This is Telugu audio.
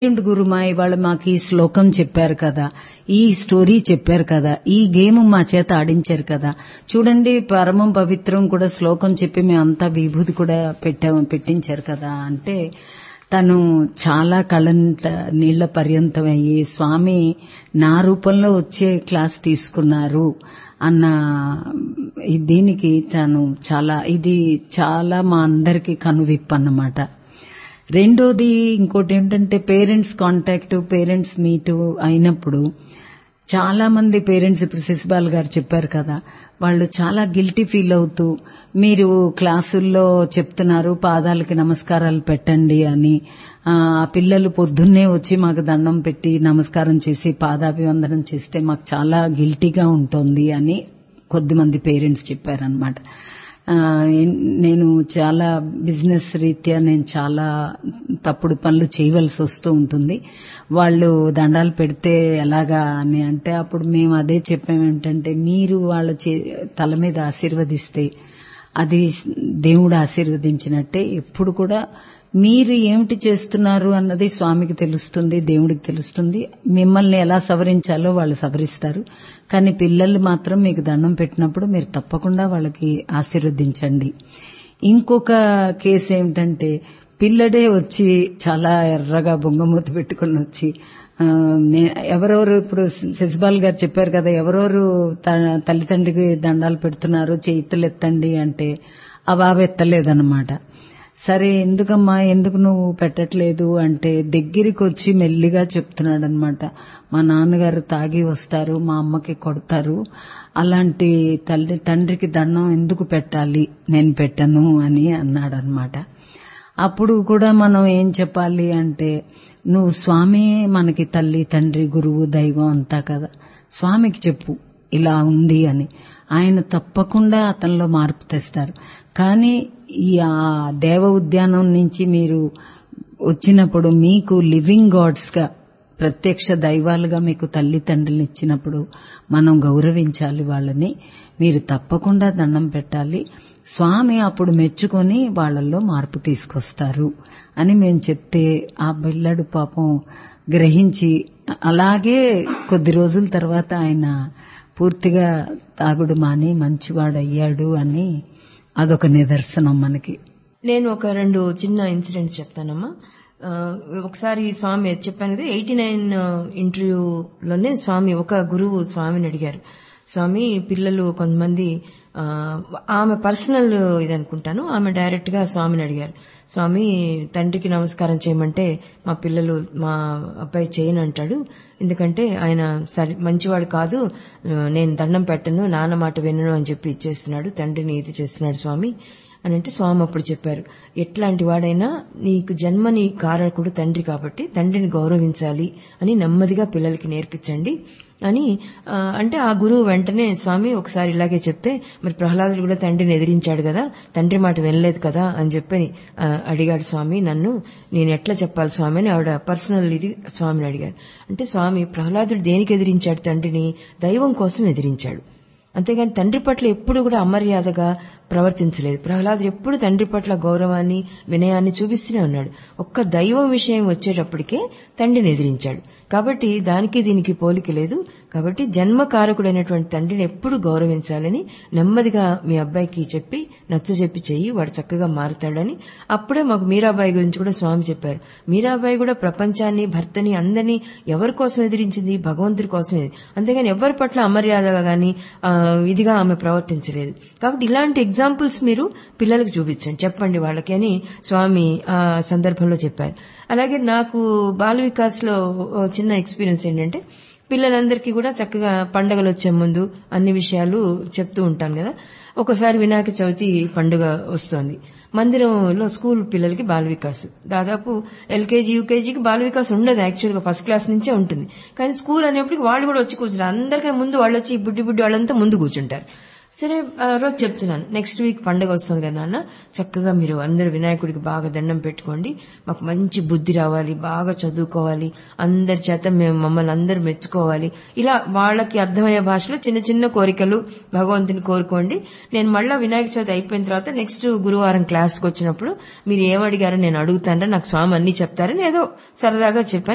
ఏంటి గురుమా ఇవాళ మాకు ఈ శ్లోకం చెప్పారు కదా ఈ స్టోరీ చెప్పారు కదా ఈ గేమ్ మా చేత ఆడించారు కదా చూడండి పరమం పవిత్రం కూడా శ్లోకం చెప్పి మేమంతా విభూతి కూడా పెట్టాము పెట్టించారు కదా అంటే తను చాలా కళ్ళంట నీళ్ల పర్యంతం అయ్యి స్వామి నా రూపంలో వచ్చే క్లాస్ తీసుకున్నారు అన్న ఈ దీనికి తను చాలా ఇది చాలా మా అందరికి కనువిప్పు అన్నమాట రెండోది ఇంకోటి ఏంటంటే పేరెంట్స్ కాంటాక్ట్ పేరెంట్స్ మీట్ అయినప్పుడు చాలా మంది పేరెంట్స్ ఇప్పుడు శశిబాల్ గారు చెప్పారు కదా వాళ్ళు చాలా గిల్టీ ఫీల్ అవుతూ మీరు క్లాసుల్లో చెప్తున్నారు పాదాలకి నమస్కారాలు పెట్టండి అని ఆ పిల్లలు పొద్దున్నే వచ్చి మాకు దండం పెట్టి నమస్కారం చేసి పాదాభివందనం చేస్తే మాకు చాలా గిల్టీగా ఉంటుంది అని కొద్దిమంది పేరెంట్స్ చెప్పారనమాట నేను చాలా బిజినెస్ రీత్యా నేను చాలా తప్పుడు పనులు చేయవలసి వస్తూ ఉంటుంది వాళ్ళు దండాలు పెడితే ఎలాగా అని అంటే అప్పుడు మేము అదే చెప్పామేంటంటే మీరు వాళ్ళ తల మీద ఆశీర్వదిస్తే అది దేవుడు ఆశీర్వదించినట్టే ఎప్పుడు కూడా మీరు ఏమిటి చేస్తున్నారు అన్నది స్వామికి తెలుస్తుంది దేవుడికి తెలుస్తుంది మిమ్మల్ని ఎలా సవరించాలో వాళ్ళు సవరిస్తారు కానీ పిల్లలు మాత్రం మీకు దండం పెట్టినప్పుడు మీరు తప్పకుండా వాళ్ళకి ఆశీర్వదించండి ఇంకొక కేసు ఏమిటంటే పిల్లడే వచ్చి చాలా ఎర్రగా బొంగమూతి పెట్టుకుని వచ్చి ఎవరెవరు ఇప్పుడు శశిబాల్ గారు చెప్పారు కదా ఎవరెవరు తల్లిదండ్రికి దండాలు పెడుతున్నారు చేతులు ఎత్తండి అంటే ఆ బాబు ఎత్తలేదన్నమాట సరే ఎందుకమ్మా ఎందుకు నువ్వు పెట్టట్లేదు అంటే దగ్గరికి వచ్చి మెల్లిగా చెప్తున్నాడు అనమాట మా నాన్నగారు తాగి వస్తారు మా అమ్మకి కొడతారు అలాంటి తల్లి తండ్రికి దండం ఎందుకు పెట్టాలి నేను పెట్టను అని అన్నాడు అనమాట అప్పుడు కూడా మనం ఏం చెప్పాలి అంటే నువ్వు స్వామి మనకి తల్లి తండ్రి గురువు దైవం అంతా కదా స్వామికి చెప్పు ఇలా ఉంది అని ఆయన తప్పకుండా అతనిలో మార్పు తెస్తారు కానీ ఈ ఆ దేవ ఉద్యానం నుంచి మీరు వచ్చినప్పుడు మీకు లివింగ్ గాడ్స్ గా ప్రత్యక్ష దైవాలుగా మీకు తల్లి తండ్రిని ఇచ్చినప్పుడు మనం గౌరవించాలి వాళ్ళని మీరు తప్పకుండా దండం పెట్టాలి స్వామి అప్పుడు మెచ్చుకొని వాళ్లలో మార్పు తీసుకొస్తారు అని మేము చెప్తే ఆ బిల్లడు పాపం గ్రహించి అలాగే కొద్ది రోజుల తర్వాత ఆయన పూర్తిగా తాగుడు మాని మంచివాడయ్యాడు అని అదొక నిదర్శనం మనకి నేను ఒక రెండు చిన్న ఇన్సిడెంట్స్ చెప్తానమ్మా ఒకసారి స్వామి చెప్పాను కదా ఎయిటీ నైన్ ఇంటర్వ్యూలోనే స్వామి ఒక గురువు స్వామిని అడిగారు స్వామి పిల్లలు కొంతమంది ఆమె పర్సనల్ ఇది అనుకుంటాను ఆమె డైరెక్ట్ గా స్వామిని అడిగారు స్వామి తండ్రికి నమస్కారం చేయమంటే మా పిల్లలు మా అబ్బాయి చేయను అంటాడు ఎందుకంటే ఆయన సరి మంచివాడు కాదు నేను దండం పెట్టను నాన్న మాట వినను అని చెప్పి ఇచ్చేస్తున్నాడు తండ్రిని ఇది చేస్తున్నాడు స్వామి అని అంటే స్వామి అప్పుడు చెప్పారు ఎట్లాంటి వాడైనా నీకు జన్మని కారకుడు తండ్రి కాబట్టి తండ్రిని గౌరవించాలి అని నెమ్మదిగా పిల్లలకి నేర్పించండి అని అంటే ఆ గురువు వెంటనే స్వామి ఒకసారి ఇలాగే చెప్తే మరి ప్రహ్లాదుడు కూడా తండ్రిని ఎదిరించాడు కదా తండ్రి మాట వినలేదు కదా అని చెప్పి అడిగాడు స్వామి నన్ను నేను ఎట్లా చెప్పాలి స్వామి అని ఆవిడ పర్సనల్ ఇది స్వామిని అడిగారు అంటే స్వామి ప్రహ్లాదుడు దేనికి ఎదిరించాడు తండ్రిని దైవం కోసం ఎదిరించాడు అంతేగాని తండ్రి పట్ల ఎప్పుడు కూడా అమర్యాదగా ప్రవర్తించలేదు ప్రహ్లాదుడు ఎప్పుడు తండ్రి పట్ల గౌరవాన్ని వినయాన్ని చూపిస్తూనే ఉన్నాడు ఒక్క దైవం విషయం వచ్చేటప్పటికే తండ్రిని ఎదిరించాడు కాబట్టి దానికి దీనికి పోలిక లేదు కాబట్టి జన్మకారకుడైనటువంటి తండ్రిని ఎప్పుడు గౌరవించాలని నెమ్మదిగా మీ అబ్బాయికి చెప్పి నచ్చ చెప్పి చెయ్యి వాడు చక్కగా మారుతాడని అప్పుడే మాకు మీరాబాయి గురించి కూడా స్వామి చెప్పారు మీరాబాయి కూడా ప్రపంచాన్ని భర్తని అందరినీ ఎవరి కోసం ఎదిరించింది భగవంతుడి కోసం అంతేగాని ఎవరి పట్ల అమర్యాదగా గాని ఇదిగా ఆమె ప్రవర్తించలేదు కాబట్టి ఇలాంటి ఎగ్జాంపుల్స్ మీరు పిల్లలకు చూపించండి చెప్పండి వాళ్ళకి అని స్వామి ఆ సందర్భంలో చెప్పారు అలాగే నాకు బాల వికాస్ లో చిన్న ఎక్స్పీరియన్స్ ఏంటంటే పిల్లలందరికీ కూడా చక్కగా పండగలు వచ్చే ముందు అన్ని విషయాలు చెప్తూ ఉంటాను కదా ఒకసారి వినాయక చవితి పండుగ వస్తోంది మందిరంలో స్కూల్ పిల్లలకి బాల వికాస్ దాదాపు ఎల్కేజీ యూకేజీకి బాల వికాస్ ఉండదు యాక్చువల్గా ఫస్ట్ క్లాస్ నుంచే ఉంటుంది కానీ స్కూల్ అనేప్పటికి వాళ్ళు కూడా వచ్చి కూర్చుంటారు అందరికీ ముందు వాళ్ళు వచ్చి బుడ్డి బుడ్డి వాళ్ళంతా ముందు కూర్చుంటారు సరే ఆ రోజు చెప్తున్నాను నెక్స్ట్ వీక్ పండుగ వస్తుంది కదా నాన్న చక్కగా మీరు అందరు వినాయకుడికి బాగా దండం పెట్టుకోండి మాకు మంచి బుద్ధి రావాలి బాగా చదువుకోవాలి అందరి చేత మేము మమ్మల్ని అందరూ మెచ్చుకోవాలి ఇలా వాళ్ళకి అర్థమయ్యే భాషలో చిన్న చిన్న కోరికలు భగవంతుని కోరుకోండి నేను మళ్ళా వినాయక చవితి అయిపోయిన తర్వాత నెక్స్ట్ గురువారం క్లాస్కి వచ్చినప్పుడు మీరు ఏమడిగారో నేను అడుగుతానరా నాకు స్వామి అన్ని చెప్తారని ఏదో సరదాగా చెప్పాను